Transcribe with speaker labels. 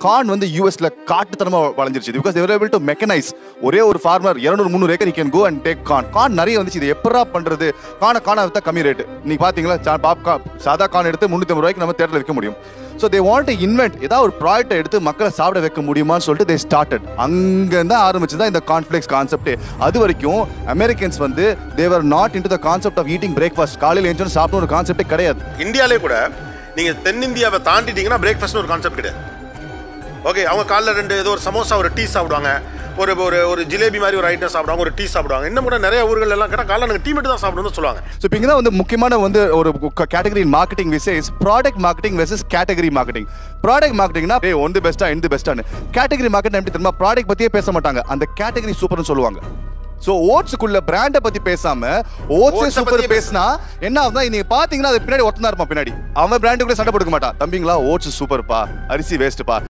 Speaker 1: corn வந்து யூஎஸ்ல காட்டுத்தனமா வளைஞ்சிருச்சு because they were able to mechanise ஒரே ஒரு ஃபார்மர் இரநூறு முந்நூறு acre can go and take corn corn நிறைய வந்துச்சு இது எப்படா பண்றது காண காண வித்தா கம்மி ரேட் நீங்க பாத்தீங்களா சா- பாப்கார்ன் சாதா கார்ன் எடுத்து முந்நூத்தி ரூபாய்க்கு நம்ம தேட்டரில் விற்க முடியும் so they want to invent ஏதாவது ஒரு ப்ராடக்ட்டை எடுத்து மக்களை சாப்பிட வைக்க முடியுமான்னு சொல்லிட்டு தே ஸ்டார்டட் அங்கே தான் ஆரம்பிச்சு தான் இந்த கான்ஃப்ளெக்ஸ் கான்செப்டே அது வரைக்கும் அமெரிக்கன்ஸ் வந்து they were not into the concept of eating breakfast காலையில் எழுந்து சாப்பிட ஒரு கான்செப்டே கிடையாது
Speaker 2: இந்தியாலே கூட நீங்க தென்னிந்தியாவை தாண்டிட்டீங்கன்னா பிரேக்ஃபாஸ்ட்னு ஒரு கான்செப்ட் கிடையாது ஓகே அவங்க காலைல ரெண்டு ஏதோ ஒரு சமோசா ஒரு டீ சாப்பிடுவாங்க ஒரு ஒரு ஒரு ஜிலேபி மாதிரி ஒரு ஐட்டம் சாப்பிடுவாங்க ஒரு டீ சாப்பிடுவாங்க இன்னும் கூட நிறைய ஊர்கள் எல்லாம் கேட்டால் காலைல நாங்கள் டீ மட்டும் தான் சாப்பிடணும்னு சொல்லுவாங்க
Speaker 1: ஸோ இப்போ இங்கே தான் வந்து முக்கியமான வந்து ஒரு category marketing versus product marketing versus category marketing product மார்க்கெட்டிங்னா ஏ ஒன்று பெஸ்ட்டா எந்த பெஸ்ட்டானு கேட்டகரி மார்க்கெட் எப்படி தெரியுமா ப்ராடக்ட் பற்றியே பேச மாட்டாங்க அந்த கேட்டகரி சூப்பர்னு சொல்லுவாங்க ஸோ ஓட்ஸுக்குள்ள பிராண்டை பத்தி பேசாம ஓட்ஸே
Speaker 2: Oats-அ
Speaker 1: சூப்பர்
Speaker 2: பத்தியே
Speaker 1: பேசினா என்ன ஆகுதுன்னா நீங்க பாத்தீங்கன்னா அது பின்னாடி ஒருத்தன் தான் இருப்பான் பின்னாடி அவன் பிராண்டுக்குள்ள சண்டை போட்டுக்க மாட்டான் தம்பிங்களா ஓட்ஸ் சூப்பர்ப்பா அரிசி வேஸ்ட்ப்பா